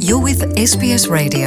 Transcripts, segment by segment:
You're with SBS Radio.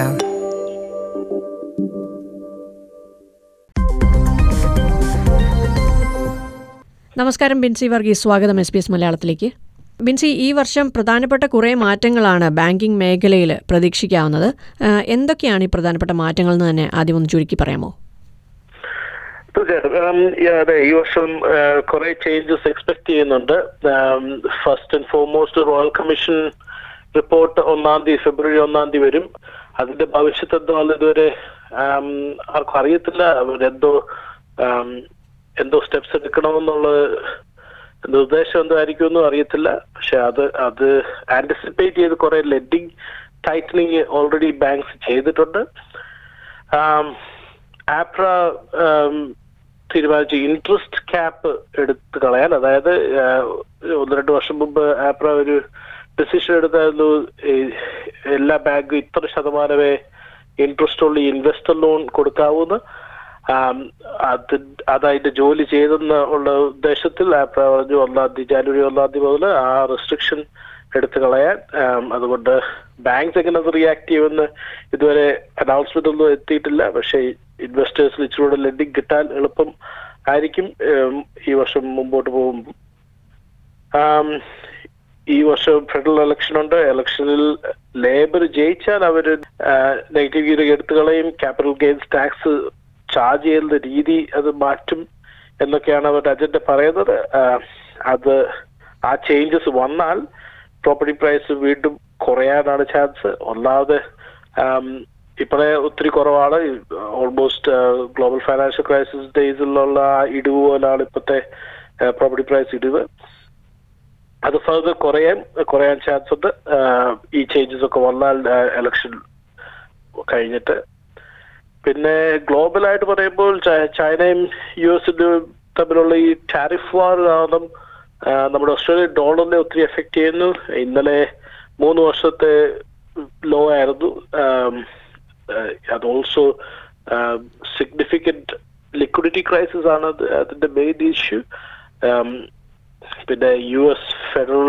നമസ്കാരം ബിൻസി വർഗീസ് സ്വാഗതം S P S മലയാളത്തിലേക്ക് ബിൻസി ഈ വർഷം പ്രധാനപ്പെട്ട കുറേ മാറ്റങ്ങളാണ് ബാങ്കിംഗ് മേഖലയിൽ പ്രതീക്ഷിക്കാവുന്നത് ആ, എന്തൊക്കെയാണ് ഈ പ്രധാനപ്പെട്ട മാറ്റങ്ങൾ എന്ന് തന്നെ ആദ്യം ഒന്ന് ചുരുക്കി പറയാമോ തീർച്ചയായിട്ടും ഉം, ഈ, അതെ ഈ വർഷം കുറെ ചേഞ്ചസ് എക്സ്പെക്ട് ചെയ്യുന്നുണ്ട് first and foremost royal commission report ഒന്നാം തീയതി ഫെബ്രുവരി ഒന്നാം തീയതി വരും അതിന്റെ ഭവിഷ്യത്ത് എന്താണെന്ന് ഇതുവരെ ഉം, ആർക്കും അറിയത്തില്ല അവരെന്തോ ഉം, എന്തോ സ്റ്റെപ്സ് എടുക്കണമെന്നുള്ള നിർദ്ദേശം എന്തായിരിക്കും എന്നും അറിയത്തില്ല പക്ഷെ അത് അത് ആന്റിസിപ്പേറ്റ് ചെയ്ത് കുറെ ലെഡിങ് ടൈറ്റനിങ് ഓൾറെഡി ബാങ്ക്സ് ചെയ്തിട്ടുണ്ട് ആം, ആപ്ര ആം, തീരുമാനിച്ചു ഇൻട്രസ്റ്റ് ക്യാപ്പ് എടുത്തു കളയാൻ അതായത് ആ, ഒന്ന് രണ്ട് വർഷം മുമ്പ് ആപ്ര ഒരു ഡിസിഷൻ എടുത്തായിരുന്നു ഈ എല്ലാ ബാങ്കും ഇത്ര ശതമാനമേ ഇൻട്രസ്റ്റ് ഉള്ള ഇൻവെസ്റ്റർ ലോൺ കൊടുക്കാവൂന്ന് ആം, അത് അതതിന്റെ ജോലി ചെയ്തെന്ന് ഉള്ള ഉദ്ദേശത്തിൽ ആപ്ര പറഞ്ഞു ഒന്നാം തീയതി ജാനുവരി ഒന്നാം തീയതി മുതൽ ആ റെസ്ട്രിക്ഷൻ എടുത്തു കളയാൻ ആം, അതുകൊണ്ട് ബാങ്ക്സ് എങ്ങനെ അത് റിയാക്ട് ചെയ്യുമെന്ന് ഇതുവരെ അനൗൺസ്മെന്റ് ഒന്നും എത്തിയിട്ടില്ല പക്ഷേ ഇൻവെസ്റ്റേഴ്സിൽ ഇച്ചിരൂടെ ലെൻഡിങ് കിട്ടാൻ എളുപ്പം ആയിരിക്കും ഉം, ഈ വർഷം മുമ്പോട്ട് പോകുമ്പോൾ ആം, ഈ വർഷം ഫെഡറൽ ഇലക്ഷൻ ഉണ്ട് ഇലക്ഷനിൽ ലേബർ ജയിച്ചാൽ അവർ നെഗറ്റീവ് ഗീറ് എടുത്തു കളയും ക്യാപിറ്റൽ ഗെയിൻസ് ടാക്സ് ചാർജ് ചെയ്യുന്ന രീതി അത് മാറ്റും എന്നൊക്കെയാണ് അവരുടെ അജണ്ട പറയുന്നത് ആ, അത് ആ ചേഞ്ചസ് വന്നാൽ പ്രോപ്പർട്ടി പ്രൈസ് വീണ്ടും കുറയാനാണ് ചാൻസ് ഒന്നാമത് ആം, ഇപ്പോഴേ ഒത്തിരി കുറവാണ് ഓൾമോസ്റ്റ് ഗ്ലോബൽ ഫൈനാൻഷ്യൽ ക്രൈസിസ് ഡേയ്സിലുള്ള ആ ഇടിവ് പോലാണ് ഇപ്പോഴത്തെ പ്രോപ്പർട്ടി പ്രൈസ് ഇടിവ് അത് ഫർദർ കുറയാൻ കുറയാൻ ചാൻസ് ഉണ്ട് ആ, ഈ ചേഞ്ചസ് ഒക്കെ വന്നാൽ ഇലക്ഷൻ കഴിഞ്ഞിട്ട് പിന്നെ ഗ്ലോബലായിട്ട് പറയുമ്പോൾ ച- ചൈനയും യു എസും തമ്മിലുള്ള ഈ ടാരിഫ് വാർ കാരണം ആ, നമ്മുടെ ഓസ്ട്രേലിയൻ ഡോളറിനെ ഒത്തിരി എഫക്ട് ചെയ്യുന്നു ഇന്നലെ മൂന്ന് വർഷത്തെ ലോ ആയിരുന്നു ആം, ആ, അത് ഓൾസോ സിഗ്നിഫിക്കന്റ് ലിക്വിഡിറ്റി ക്രൈസിസ് ആണ് അത് അതിന്റെ മെയിൻ ഇഷ്യൂ പിന്നെ U S federal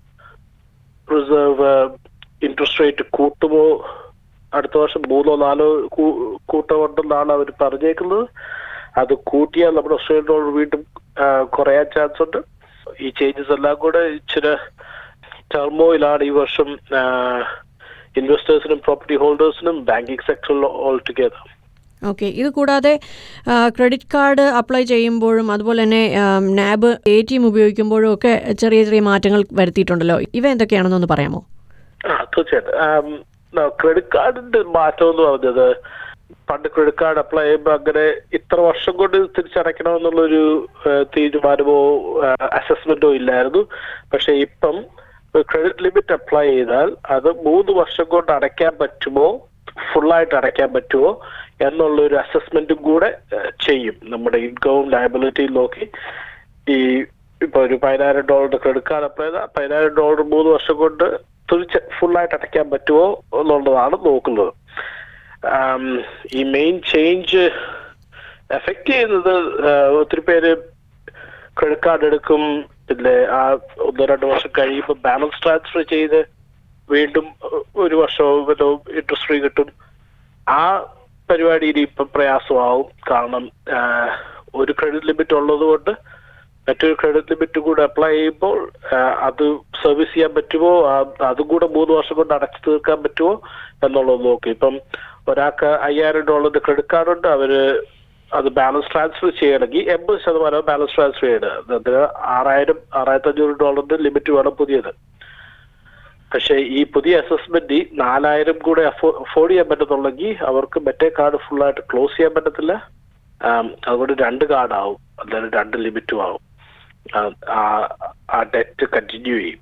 reserve interest rate കൂട്ടുമോ അടുത്ത വർഷം മൂന്നോ നാലോ കൂ- കൂട്ടമുണ്ടെന്നാണ് അവർ പറഞ്ഞേക്കുന്നത് അത് കൂട്ടിയാൽ നമ്മുടെ ഓസ്ട്രേലിയൻ ഡോളർ വീണ്ടും ആ, കുറയാൻ ചാൻസ് ഉണ്ട് ഈ ചേഞ്ചസ് എല്ലാം കൂടെ ഇച്ചിരി ടെർമോയിലാണ് ഈ വർഷം ഇൻവെസ്റ്റേഴ്സിനും പ്രോപ്പർട്ടി ഹോൾഡേഴ്സിനും ബാങ്കിങ് സെക്ടറിൽ ഓൾ ടുഗെദർ ഓക്കെ ഇത് കൂടാതെ ക്രെഡിറ്റ് കാർഡ് അപ്ലൈ ചെയ്യുമ്പോഴും അതുപോലെ തന്നെ നാബ് എ ടി എം ഉപയോഗിക്കുമ്പോഴും ഒക്കെ ചെറിയ ചെറിയ മാറ്റങ്ങൾ വരുത്തിയിട്ടുണ്ടല്ലോ ഇവ എന്തൊക്കെയാണെന്നൊന്ന് പറയാമോ ആ തീർച്ചയായിട്ടും ക്രെഡിറ്റ് കാർഡിന്റെ മാറ്റം എന്ന് പറഞ്ഞത് പണ്ട് ക്രെഡിറ്റ് കാർഡ് അപ്ലൈ ചെയ്യുമ്പോൾ അങ്ങനെ ഇത്ര വർഷം കൊണ്ട് തിരിച്ചടയ്ക്കണമെന്നുള്ളൊരു ആ, തീരുമാനമോ അസസ്മെന്റോ ഇല്ലായിരുന്നു പക്ഷെ ഇപ്പം ക്രെഡിറ്റ് ലിമിറ്റ് അപ്ലൈ ചെയ്താൽ അത് മൂന്ന് വർഷം കൊണ്ട് അടയ്ക്കാൻ പറ്റുമോ ഫുള്ളായിട്ട് അടയ്ക്കാൻ പറ്റുമോ എന്നുള്ള ഒരു അസസ്മെന്റും കൂടെ ആ, ചെയ്യും നമ്മുടെ ഇൻകവും ലയബിലിറ്റിയും നോക്കി ഈ ഇപ്പൊ ഒരു പതിനായിരം ഡോളറിന്റെ ക്രെഡിറ്റ് കാർഡ് അപ്ലൈ ചെയ്താൽ പതിനായിരം ഡോളർ മൂന്ന് വർഷം കൊണ്ട് തിരിച്ച് ഫുള്ളായിട്ട് അടയ്ക്കാൻ പറ്റുമോ എന്നുള്ളതാണ് നോക്കുന്നത് ആം, ഈ മെയിൻ ചേഞ്ച് എഫക്ട് ചെയ്യുന്നത് ആ, ഒത്തിരി പേര് ക്രെഡിറ്റ് കാർഡ് എടുക്കും പിന്നെ ആ ഒന്ന് രണ്ട് വർഷം കഴിയുമ്പോൾ ബാലൻസ് ട്രാൻസ്ഫർ ചെയ്ത് വീണ്ടും ഒരു വർഷമോ വല്ലോ ഇൻട്രസ്റ്റ് ഫ്രീ കിട്ടും ആ പരിപാടി ഇനി ഇപ്പം പ്രയാസമാവും കാരണം ആ, ഒരു ക്രെഡിറ്റ് ലിമിറ്റ് ഉള്ളത് കൊണ്ട് മറ്റൊരു ക്രെഡിറ്റ് ലിമിറ്റ് കൂടെ അപ്ലൈ ചെയ്യുമ്പോൾ ആ, അത് സർവീസ് ചെയ്യാൻ പറ്റുമോ ആ- അതും കൂടെ മൂന്ന് വർഷം കൊണ്ട് അടച്ചു തീർക്കാൻ പറ്റുമോ എന്നുള്ളത് നോക്കി ഇപ്പം ഒരാൾക്ക് അയ്യായിരം ഡോളറിന്റെ ക്രെഡിറ്റ് കാർഡ് ഉണ്ട് അവര് അത് ബാലൻസ് ട്രാൻസ്ഫർ ചെയ്യണമെങ്കിൽ എൺപത് ശതമാനം ബാലൻസ് ട്രാൻസ്ഫർ ചെയ്യണം അതിന് ആറായിരം ആറായിരത്തി അഞ്ഞൂറ് ഡോളറിന്റെ ലിമിറ്റ് വേണം പുതിയത് പക്ഷേ ഈ പുതിയ അസസ്മെന്റ് നാലായിരം കൂടെ അഫോർഡ് ചെയ്യാൻ പറ്റത്തുള്ളെങ്കിൽ അവർക്ക് മറ്റേ കാർഡ് ഫുള്ളായിട്ട് ക്ലോസ് ചെയ്യാൻ പറ്റത്തില്ല ആം, അതുകൊണ്ട് രണ്ട് കാർഡ് ആവും അല്ലാതെ രണ്ട് ലിമിറ്റും ആവും ആ, ആ- ആ ഡെറ്റ് കണ്ടിന്യൂ ചെയ്യും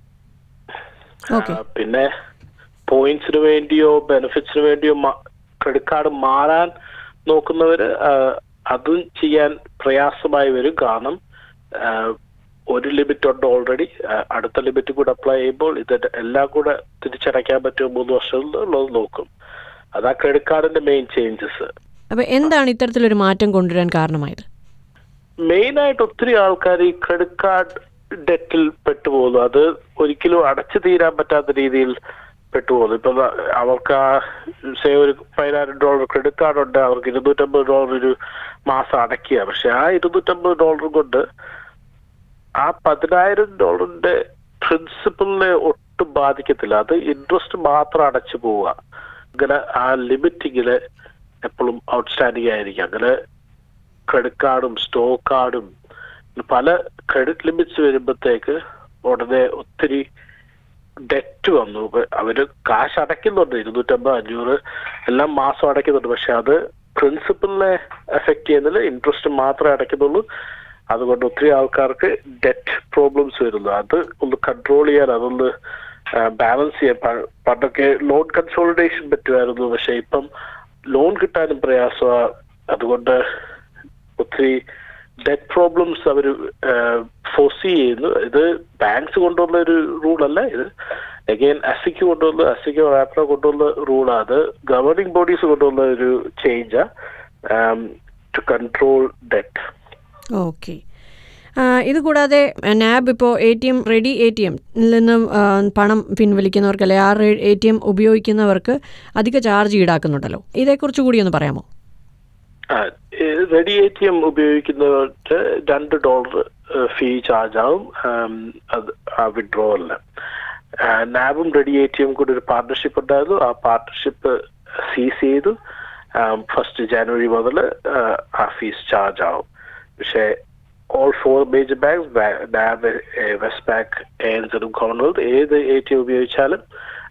ഓക്കെ ആ, പിന്നെ പോയിന്റ്സിന് വേണ്ടിയോ ബെനിഫിറ്റ്സിന് വേണ്ടിയോ ക്രെഡിറ്റ് കാർഡ് മാറാൻ നോക്കുന്നവര് ആ, അതും ചെയ്യാൻ പ്രയാസമായി വരും കാരണം ആ, ഒരു ലിമിറ്റ് ഉണ്ട് ഓൾറെഡി അടുത്ത ലിമിറ്റ് കൂടെ അപ്ലൈ ചെയ്യുമ്പോൾ ഇത് എല്ലാം കൂടെ തിരിച്ചടയ്ക്കാൻ പറ്റുമോ മൂന്ന് വർഷം എന്നുള്ളത് നോക്കും അതാ ക്രെഡിറ്റ് കാർഡിന്റെ മെയിൻ ചേഞ്ചസ് അപ്പോൾ എന്താണ് ഇത്തരത്തിലൊരു മാറ്റം കൊണ്ടുവരാൻ കാരണമായത് മെയിൻ ആയിട്ട് ഒത്തിരി ആൾക്കാർ ഈ ക്രെഡിറ്റ് കാർഡ് ഡെറ്റിൽ പെട്ടുപോകുന്നു അത് ഒരിക്കലും അടച്ചു തീരാൻ പറ്റാത്ത രീതിയിൽ പെട്ടുപോകുന്നത് ഇപ്പൊ ദാ അവർക്ക് ആ സേ ഒരു പതിനായിരം ഡോളർ ക്രെഡിറ്റ് കാർഡ് ഉണ്ട് അവർക്ക് ഇരുന്നൂറ്റമ്പത് ഡോളർ ഒരു മാസം അടയ്ക്കുക പക്ഷെ ആ ഇരുന്നൂറ്റമ്പത് ഡോളർ കൊണ്ട് ആ പതിനായിരം ഡോളറിന്റെ പ്രിൻസിപ്പലിനെ ഒട്ടും ബാധിക്കത്തില്ല അത് ഇൻട്രസ്റ്റ് മാത്രം അടച്ചു പോവുക അങ്ങനെ ആ ലിമിറ്റിങ്ങില് എപ്പോഴും ഔട്ട്സ്റ്റാൻഡിങ് ആയിരിക്കും അങ്ങനെ ക്രെഡിറ്റ് കാർഡും സ്റ്റോക്ക് കാർഡും പല ക്രെഡിറ്റ് ലിമിറ്റ്സ് വരുമ്പോഴത്തേക്ക് ഉടനെ ഒത്തിരി ഡെറ്റ് വന്നു ഇപ്പൊ അവര് കാശ് അടയ്ക്കുന്നുണ്ട് ഇരുന്നൂറ്റമ്പത് അഞ്ഞൂറ് എല്ലാം മാസം അടയ്ക്കുന്നുണ്ട് പക്ഷെ അത് പ്രിൻസിപ്പലിനെ എഫക്ട് ചെയ്യുന്നില്ല ഇൻട്രസ്റ്റ് മാത്രമേ അടയ്ക്കുന്നുള്ളൂ അതുകൊണ്ട് ഒത്തിരി ആൾക്കാർക്ക് ഡെറ്റ് പ്രോബ്ലംസ് വരുന്നു അത് ഒന്ന് കൺട്രോൾ ചെയ്യാൻ അതൊന്ന് ബാലൻസ് ചെയ്യാൻ പ- പണ്ടൊക്കെ ലോൺ കൺസോളിഡേഷൻ പറ്റുമായിരുന്നു പക്ഷെ ഇപ്പം ലോൺ കിട്ടാനും പ്രയാസമാണ് അതുകൊണ്ട് ഒത്തിരി ഡെറ്റ് പ്രോബ്ലംസ് അവർ ഫോസി ചെയ്യുന്നു ഇത് ബാങ്ക്സ് കൊണ്ടുവന്ന ഒരു റൂളല്ല ഇത് അഗെയിൻ അസിക്ക് കൊണ്ടുവന്ന അസിക്കോ റാപ്രോ കൊണ്ടുവന്ന റൂളാണ് അത് ഗവർണിംഗ് ബോഡീസ് കൊണ്ടുവന്ന ഒരു ചേഞ്ചാ ടു കൺട്രോൾ ഡെറ്റ് ഓക്കെ ഇത് കൂടാതെ നാബ് ഇപ്പോൾ A T M ready A T M നിന്ന് ആ, പണം പിൻവലിക്കുന്നവർക്ക് അല്ലെ ആ എ ടി എം ഉപയോഗിക്കുന്നവർക്ക് അധിക ചാർജ് ഈടാക്കുന്നുണ്ടല്ലോ ഇതേക്കുറിച്ച് കൂടി ഒന്ന് പറയാമോ റെഡി എ ടി എം ഉപയോഗിക്കുന്നവർക്ക് രണ്ട് ഡോളർ ഫീ ചാർജ് ആവും ഉം, അത് ആ വിഡ്രോവലിന് നാബും റെഡി എ ടി എം കൂടി ഒരു പാർട്ണർഷിപ്പ് ഉണ്ടായിരുന്നു ആ പാർട്ണർഷിപ്പ് സീസ് ചെയ്തു ഫസ്റ്റ് ജാനുവരി മുതൽ ആ ഫീസ് ചാർജ് ആവും പക്ഷേ all four major banks NAB west bank എൻസറും കോമൺവെൽത്ത് ഏത് എ ടി എം ഉപയോഗിച്ചാലും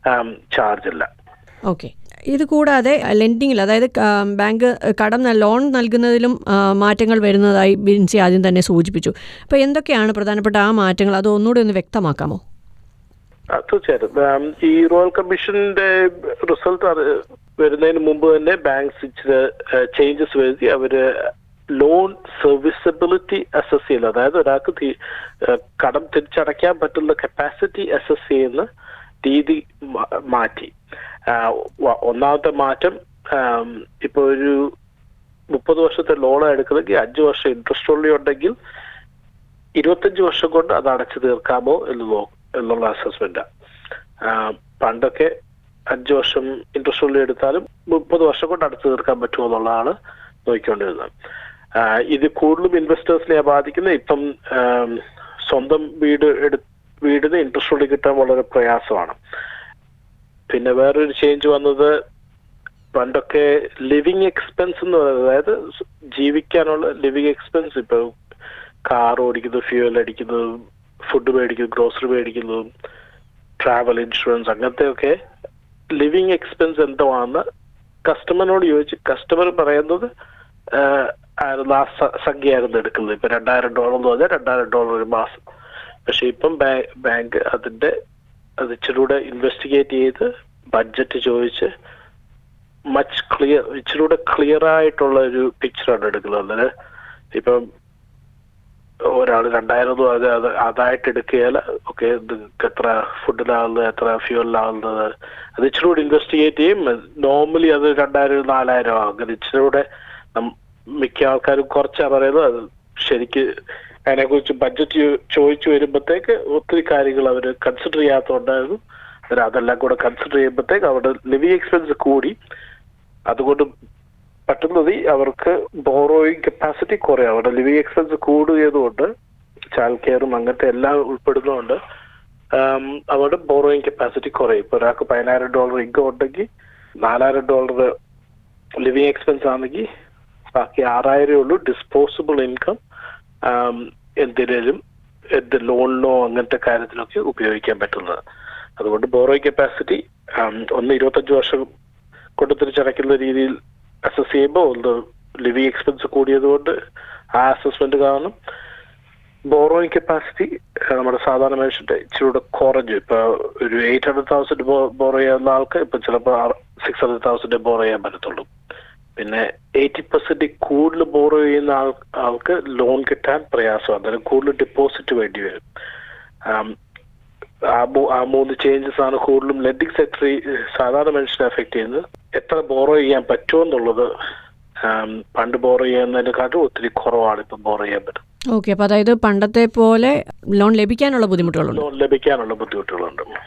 ചാർജ് ഇല്ല ഓക്കെ ഇത് കൂടാതെ ലെൻഡിങ്ങിൽ അതായത് ആ, ബാങ്ക് കടം ന- ലോൺ നൽകുന്നതിലും ആ, മാറ്റങ്ങൾ വരുന്നതായി ബിൻസി ആദ്യം തന്നെ സൂചിപ്പിച്ചു അപ്പോൾ എന്തൊക്കെയാണ് പ്രധാനപ്പെട്ട ആ മാറ്റങ്ങൾ അത് ഒന്നുകൂടി ഒന്ന് വ്യക്തമാക്കാമോ ആ, തീർച്ചയായിട്ടും ഉം, ഈ റോയൽ കമ്മീഷന്റെ റിസൾട്ട് വരുന്നതിന് മുമ്പ് തന്നെ ബാങ്ക്സ് ഇച്ചിരി ചേഞ്ചസ് വരുത്തി അവര് ലോൺ സർവീസബിലിറ്റി അസസ് ചെയ്യുന്നത് അതായത് ഒരാൾക്ക് തി- ഏഹ്, കടം തിരിച്ചടയ്ക്കാൻ പറ്റുന്ന കപ്പാസിറ്റി അസസ് ചെയ്യുന്ന രീതി മാ- മാറ്റി ആ, വ- ഒന്നാമത്തെ മാറ്റം ആം, ഇപ്പൊ ഒരു മുപ്പത് വർഷത്തെ ലോൺ എടുക്കുന്നെങ്കിൽ അഞ്ചു വർഷം ഇൻട്രസ്റ്റ് ഓൺലി ഉണ്ടെങ്കിൽ ഇരുപത്തഞ്ച് വർഷം കൊണ്ട് അത് അടച്ചു തീർക്കാമോ എന്ന് നോ എന്നുള്ള അസസ്മെന്റ് പണ്ടൊക്കെ അഞ്ചു വർഷം ഇൻട്രസ്റ്റ് ഉള്ളി എടുത്താലും മുപ്പത് വർഷം കൊണ്ട് അടച്ചു തീർക്കാൻ പറ്റുമോ എന്നുള്ളതാണ് നോക്കിക്കൊണ്ടിരുന്നത് ആ, ഇത് കൂടുതലും ഇൻവെസ്റ്റേഴ്സിനെ ബാധിക്കുന്നത് ഇപ്പം ആം, സ്വന്തം വീട് എടു വീടിന് ഇൻട്രസ്റ്റ് ഉള്ളി കിട്ടാൻ വളരെ പ്രയാസമാണ് പിന്നെ വേറൊരു ചേഞ്ച് വന്നത് പണ്ടൊക്കെ ലിവിങ് എക്സ്പെൻസ് എന്ന് പറയുന്നത് അതായത് ജീവിക്കാനുള്ള ലിവിങ് എക്സ്പെൻസ് ഇപ്പൊ കാർ ഓടിക്കുന്നു ഫ്യൂവൽ അടിക്കുന്നു ഫുഡ് മേടിക്കുന്നു ഗ്രോസറി മേടിക്കുന്നു ട്രാവൽ ഇൻഷുറൻസ് അങ്ങനത്തെ ഒക്കെ ലിവിങ് എക്സ്പെൻസ് എന്താണെന്ന് കസ്റ്റമറിനോട് ചോദിച്ച് കസ്റ്റമർ പറയുന്നത് ആഹ്, ആയിരുന്നു ആ സ- സംഖ്യയായിരുന്നു എടുക്കുന്നത് ഇപ്പൊ രണ്ടായിരം ഡോളർ എന്ന് പറഞ്ഞാൽ രണ്ടായിരം ഡോളർ ഒരു മാസം പക്ഷെ ഇപ്പം ബാ- ബാങ്ക് അതിന്റെ അത് ഇച്ചിരൂടെ ഇൻവെസ്റ്റിഗേറ്റ് ചെയ്ത് ബഡ്ജറ്റ് ചോദിച്ച് മച്ച് ക്ലിയർ ഇച്ചിരൂടെ ക്ലിയർ ആയിട്ടുള്ള ഒരു പിക്ചറാണ് എടുക്കുന്നത് അന്നേരം ഇപ്പം ഒരാൾ രണ്ടായിരം എന്ന് പറഞ്ഞാൽ അത് അതായിട്ട് എടുക്കുകയല്ല ഓക്കെ നിങ്ങൾക്ക് എത്ര ഫുഡിലാവുന്നത് എത്ര ഫ്യൂവലിലാവുന്നത് അത് ഇച്ചിരി കൂടി ഇൻവെസ്റ്റിഗേറ്റ് ചെയ്യും നോർമലി അത് രണ്ടായിരം നാലായിരം ആവും അങ്ങനെ ഇച്ചിരി കൂടെ നം- മിക്ക ആൾക്കാരും കുറച്ചാ പറയുന്നത് അത് ശരിക്ക് അതിനെക്കുറിച്ച് ബഡ്ജറ്റ് ചോദിച്ചു വരുമ്പോഴത്തേക്ക് ഒത്തിരി കാര്യങ്ങൾ അവർ കൺസിഡർ ചെയ്യാത്തതുകൊണ്ടായിരുന്നു അന്നേരം അതെല്ലാം കൂടെ കൺസിഡർ ചെയ്യുമ്പോഴത്തേക്ക് അവരുടെ ലിവിങ് എക്സ്പെൻസ് കൂടി അതുകൊണ്ട് പറ്റുന്നത് അവർക്ക് ബോറോയിങ് കപ്പാസിറ്റി കുറയും അവരുടെ ലിവിങ് എക്സ്പെൻസ് കൂടുകയതുകൊണ്ട് ചൈൽഡ് കെയറും അങ്ങനത്തെ എല്ലാം ഉൾപ്പെടുന്നതുകൊണ്ട് ആം, അവരുടെ ബോറോയിങ് കപ്പാസിറ്റി കുറയും ഇപ്പൊ ഒരാൾക്ക് പതിനായിരം ഡോളർ ഇൻകം ഉണ്ടെങ്കിൽ നാലായിരം ഡോളർ ലിവിങ് എക്സ്പെൻസ് ആണെങ്കിൽ ബാക്കി ആറായിരമേ ഉള്ളൂ ഡിസ്പോസിബിൾ ഇൻകം എന്തിനേലും എന്ത് ലോണിനോ അങ്ങനത്തെ കാര്യത്തിനൊക്കെ ഉപയോഗിക്കാൻ പറ്റുന്നത് അതുകൊണ്ട് ബോറോയിങ് കപ്പാസിറ്റി ഒന്ന് ഇരുപത്തഞ്ച് വർഷം കൊണ്ട് തിരിച്ചടയ്ക്കുന്ന രീതിയിൽ അസസ് ചെയ്യുമ്പോൾ ഒന്ന് ലിവിങ് എക്സ്പെൻസ് കൂടിയതുകൊണ്ട് ആ അസസ്മെന്റ് കാരണം ബോറോയിങ് കപ്പാസിറ്റി നമ്മുടെ സാധാരണ മനുഷ്യന്റെ ഇച്ചിരി കൂടെ കുറഞ്ഞു ഇപ്പൊ ഒരു എയ്റ്റ് ഹൺഡ്രഡ് തൗസൻഡ് ബോറോ ചെയ്യുന്ന ആൾക്ക് ഇപ്പൊ ചിലപ്പോൾ സിക്സ് ഹൺഡ്രഡ് തൗസൻഡ് ബോറോ ചെയ്യാൻ പറ്റത്തുള്ളൂ പിന്നെ എയ്റ്റി പെർസെന്റ് കൂടുതൽ ബോറോ ചെയ്യുന്ന ആൾ ആൾക്ക് ലോൺ കിട്ടാൻ പ്രയാസമാണ് അന്നേരം കൂടുതൽ ഡെപ്പോസിറ്റ് വേണ്ടി വരും ആം, ആ മൂ- ആ മൂന്ന് ചേഞ്ചസ് ആണ് കൂടുതലും ലെൻഡിങ് സെക്ടറി സാധാരണ മനുഷ്യനെ അഫക്ട് ചെയ്യുന്നത് എത്ര ബോറോ ചെയ്യാൻ പറ്റുമോ എന്നുള്ളത് ആം, പണ്ട് ബോറോ ചെയ്യുന്നതിനെക്കാട്ടും ഒത്തിരി കുറവാണ് ഇപ്പം ബോറോ ചെയ്യാൻ പറ്റും ഓക്കെ അപ്പോൾ അതായത് പണ്ടത്തെ പോലെ ലോൺ ലഭിക്കാനുള്ള ബുദ്ധിമുട്ടുകളുണ്ട് ലോൺ ലഭിക്കാനുള്ള ബുദ്ധിമുട്ടുകളുണ്ട്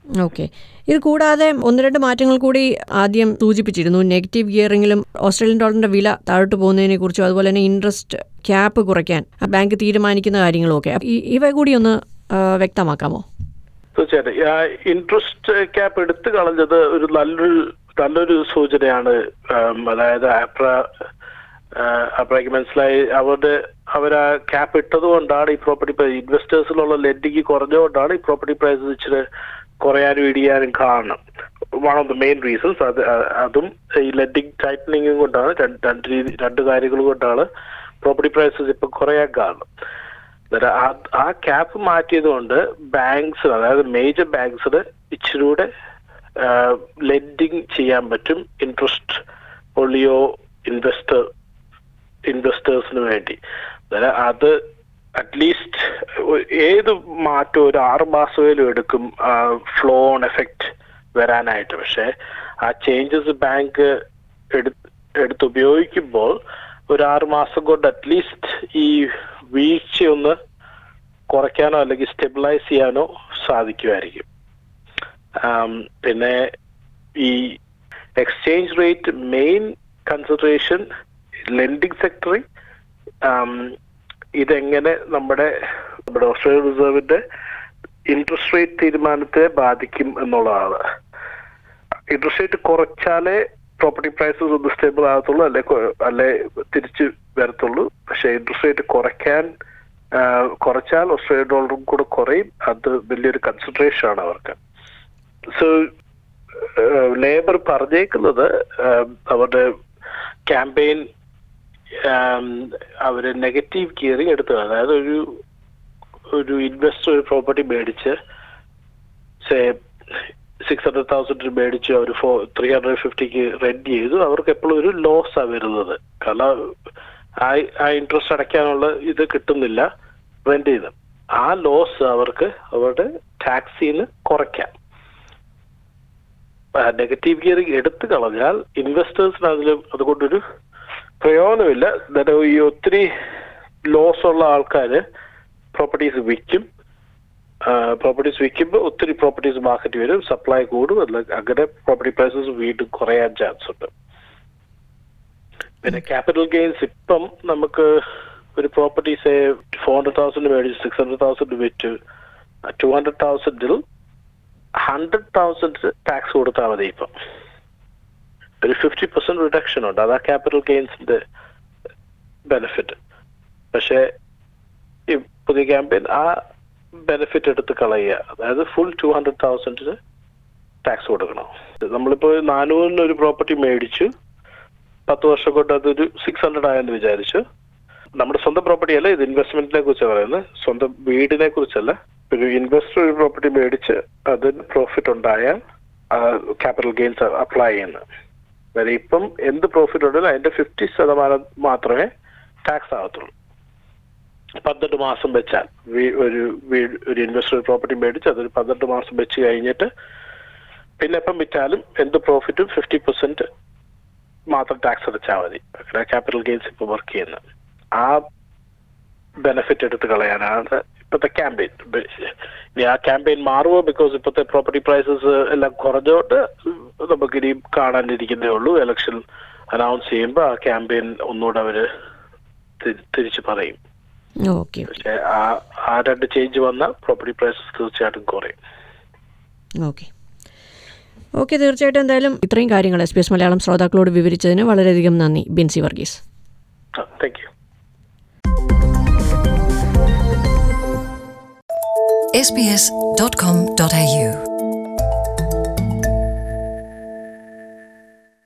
ഓക്കെ ഇത് കൂടാതെ ഒന്ന് രണ്ട് മാറ്റങ്ങൾ കൂടി ആദ്യം സൂചിപ്പിച്ചിരുന്നു നെഗറ്റീവ് ഗിയറിംഗിലും ഓസ്ട്രേലിയൻ ഡോളറിന്റെ വില താഴോട്ട് പോകുന്നതിനെ കുറിച്ചും അതുപോലെ തന്നെ ഇൻട്രസ്റ്റ് ക്യാപ്പ് കുറയ്ക്കാൻ ബാങ്ക് തീരുമാനിക്കുന്ന കാര്യങ്ങളും ഒക്കെ ഈ- ഇവ കൂടി ഒന്ന് ആ, വ്യക്തമാക്കാമോ തീർച്ചയായിട്ടും ഇൻട്രസ്റ്റ് ക്യാപ്പ് എടുത്തു കളഞ്ഞത് ഒരു നല്ലൊരു നല്ലൊരു സൂചനയാണ് ഉം, അതായത് ആപ്ര അപ്പോഴേക്ക് മനസ്സിലായി അവരുടെ അവർ ആ ക്യാപ്പ് ഇട്ടത് കൊണ്ടാണ് ഈ പ്രോപ്പർട്ടി ഇൻവെസ്റ്റേഴ്സിലുള്ള ലെൻഡിങ് കുറഞ്ഞുകൊണ്ടാണ് ഈ പ്രോപ്പർട്ടി പ്രൈസസ് ഇച്ചിരി കുറയാനും ഇടിയാനും കാരണം one of the main reasons അത് അ- അതും ഈ ലെൻഡിങ് ടൈറ്റനിങ്ങും കൊണ്ടാണ് രണ്ട് രണ്ട് രീതി രണ്ട് കാര്യങ്ങൾ കൊണ്ടാണ് പ്രോപ്പർട്ടി പ്രൈസസ് ഇപ്പൊ കുറയാൻ കാരണം അന്നേരം ആ- ആ ക്യാപ്പ് മാറ്റിയത് കൊണ്ട് ബാങ്ക്സ് അതായത് മേജർ ബാങ്ക്സിന് ഇച്ചിരൂടെ ലെൻഡിങ് ചെയ്യാൻ പറ്റും ഇൻട്രസ്റ്റ് ഒളിയോ ഇൻവെസ്റ്റർ ഇൻവെസ്റ്റേഴ്സിന് വേണ്ടി അന്നേരം അത് അറ്റ്ലീസ്റ്റ് ഏത് മാറ്റം ഒരു ആറ് മാസമേലും എടുക്കും ഫ്ലോ ഓൺ എഫക്റ്റ് വരാനായിട്ട് പക്ഷെ ആ ചേഞ്ചസ് ബാങ്ക് എടുത്ത് ഉപയോഗിക്കുമ്പോൾ ഒരു ആറ് മാസം കൊണ്ട് അറ്റ്ലീസ്റ്റ് ഈ വീഴ്ചയൊന്ന് കുറയ്ക്കാനോ അല്ലെങ്കിൽ സ്റ്റെബിലൈസ് ചെയ്യാനോ സാധിക്കുമായിരിക്കും ആം, പിന്നെ ഈ exchange rate main consideration lending സെക്ടറിൽ ഇതെങ്ങനെ നമ്മുടെ നമ്മുടെ ഓസ്ട്രേലിയൻ റിസർവിന്റെ ഇൻട്രസ്റ്റ് റേറ്റ് തീരുമാനത്തെ ബാധിക്കും എന്നുള്ളതാണ് ഇൻട്രസ്റ്റ് റേറ്റ് കുറച്ചാലേ പ്രോപ്പർട്ടി പ്രൈസസ് ഒന്ന് സ്റ്റേബിൾ ആകത്തുള്ളൂ അല്ലെ കൊ- അല്ലെ തിരിച്ച് വരത്തുള്ളൂ പക്ഷെ ഇൻട്രസ്റ്റ് റേറ്റ് കുറയ്ക്കാൻ ആ, കുറച്ചാൽ ഓസ്ട്രേലിയൻ ഡോളറും കൂടെ കുറയും അത് വലിയൊരു കൺസിഡറേഷൻ ആണ് അവർക്ക് സോ ലേബർ പറഞ്ഞേക്കുന്നത് ആ, അവരുടെ ക്യാമ്പയിൻ അവര് നെഗറ്റീവ് ഗിയറിംഗ് എടുത്തത് അതായത് ഒരു ഒരു ഇൻവെസ്റ്റർ ഒരു പ്രോപ്പർട്ടി മേടിച്ച് സേ സിക്സ് ഹൺഡ്രഡ് തൗസൻഡ് മേടിച്ച് അവർ ഫോർ ത്രീ ഹൺഡ്രഡ് ഫിഫ്റ്റിക്ക് റെന്റ് ചെയ്തു അവർക്ക് എപ്പോഴും ഒരു ലോസ് ആ വരുന്നത് കാരണം ആ ആ ഇൻട്രസ്റ്റ് അടയ്ക്കാനുള്ള ഇത് കിട്ടുന്നില്ല റെന്റ് ചെയ്ത് ആ ലോസ് അവർക്ക് അവരുടെ ടാക്സിന്ന് കുറയ്ക്കാം നെഗറ്റീവ് ഗിയറിംഗ് എടുത്തു കളഞ്ഞാൽ ഇൻവെസ്റ്റേഴ്സിന് അതിൽ അതുകൊണ്ടൊരു പ്രയോജനമില്ല എന്നിട്ട് ഈ ഒത്തിരി ലോസ് ഉള്ള ആൾക്കാര് പ്രോപ്പർട്ടീസ് വിൽക്കും പ്രോപ്പർട്ടീസ് വിൽക്കുമ്പോൾ ഒത്തിരി പ്രോപ്പർട്ടീസ് മാർക്കറ്റ് വരും സപ്ലൈ കൂടും അല്ല അങ്ങനെ പ്രോപ്പർട്ടി പ്രൈസസ് വീണ്ടും കുറയാൻ ചാൻസ് ഉണ്ട് പിന്നെ ക്യാപിറ്റൽ ഗെയിൻസ് ഇപ്പം നമുക്ക് ഒരു പ്രോപ്പർട്ടീസ് ഫോർ ഹൺഡ്രഡ് തൗസൻഡ് മേടിച്ച് സിക്സ് ഹൺഡ്രഡ് തൗസൻഡ് വിറ്റ് ടു ഹൺഡ്രഡ് തൗസൻഡിൽ ഹൺഡ്രഡ് തൗസൻഡ് ടാക്സ് കൊടുത്താൽ മതി ഇപ്പം ഒരു ഫിഫ്റ്റി പെർസെന്റ് റിഡക്ഷൻ ഉണ്ട് അതാ ക്യാപിറ്റൽ ഗെയിൻസിന്റെ ബെനിഫിറ്റ് പക്ഷേ ഈ പുതിയ ക്യാമ്പയിൻ ആ ബെനിഫിറ്റ് എടുത്ത് കളയുക അതായത് ഫുൾ ടു ഹൺഡ്രഡ് തൗസൻഡിന് ടാക്സ് കൊടുക്കണം നമ്മളിപ്പോ നാനൂറിന് ഒരു പ്രോപ്പർട്ടി മേടിച്ചു പത്ത് വർഷം കൊണ്ട് അതൊരു സിക്സ് ഹൺഡ്രഡ് ആയെന്ന് വിചാരിച്ചു നമ്മുടെ സ്വന്തം പ്രോപ്പർട്ടി അല്ല ഇത് ഇൻവെസ്റ്റ്മെന്റിനെ കുറിച്ചാണ് പറയുന്നത് സ്വന്തം വീടിനെ കുറിച്ചല്ല ഒരു ഇൻവെസ്റ്റർ ഒരു പ്രോപ്പർട്ടി മേടിച്ച് അതിന് പ്രോഫിറ്റ് ഉണ്ടായാൽ ക്യാപിറ്റൽ ഗെയിൻസ് അപ്ലൈ ചെയ്യുന്നത് അതായത് ഇപ്പം എന്ത് പ്രോഫിറ്റ് ഉണ്ടെങ്കിലും അതിന്റെ ഫിഫ്റ്റി ശതമാനം മാത്രമേ ടാക്സ് ആകത്തുള്ളൂ പന്ത്രണ്ട് മാസം വെച്ചാൽ വീ- ഒരു വീട് ഒരു ഇൻവെസ്റ്റർ പ്രോപ്പർട്ടി മേടിച്ച് അതൊരു പന്ത്രണ്ട് മാസം വെച്ച് കഴിഞ്ഞിട്ട് പിന്നെ എപ്പം വിറ്റാലും എന്ത് പ്രോഫിറ്റും ഫിഫ്റ്റി പെർസെന്റ് മാത്രം ടാക്സ് അടച്ചാൽ മതി അങ്ങനെ ക്യാപിറ്റൽ ഗെയിൻസ് ഇപ്പൊ വർക്ക് ചെയ്യുന്നത് ആ ബെനിഫിറ്റ് എടുത്ത് കളയാനാണ് ഇപ്പോഴത്തെ ക്യാമ്പയിൻ ഇനി ആ ക്യാമ്പയിൻ മാറുമോ ബിക്കോസ് ഇപ്പോഴത്തെ പ്രോപ്പർട്ടി പ്രൈസസ് എല്ലാം കുറഞ്ഞോണ്ട് നമുക്ക് ഇനിയും കാണാനിരിക്കുന്നേ ഉള്ളൂ ഇലക്ഷൻ അനൗൺസ് ചെയ്യുമ്പോൾ ആ ക്യാമ്പയിൻ ഒന്നുകൂടെ അവര് തി- തിരിച്ചു പറയും ഓക്കെ പക്ഷെ ആ ആ രണ്ട് ചേഞ്ച് വന്നാൽ പ്രോപ്പർട്ടി പ്രൈസസ് തീർച്ചയായിട്ടും കുറയും ഓക്കെ ഓക്കെ തീർച്ചയായിട്ടും എന്തായാലും ഇത്രയും കാര്യങ്ങൾ എസ് ബി എസ് മലയാളം ശ്രോതാക്കളോട് വിവരിച്ചതിന് വളരെയധികം നന്ദി Binsi Varghese thank you sbs.com.au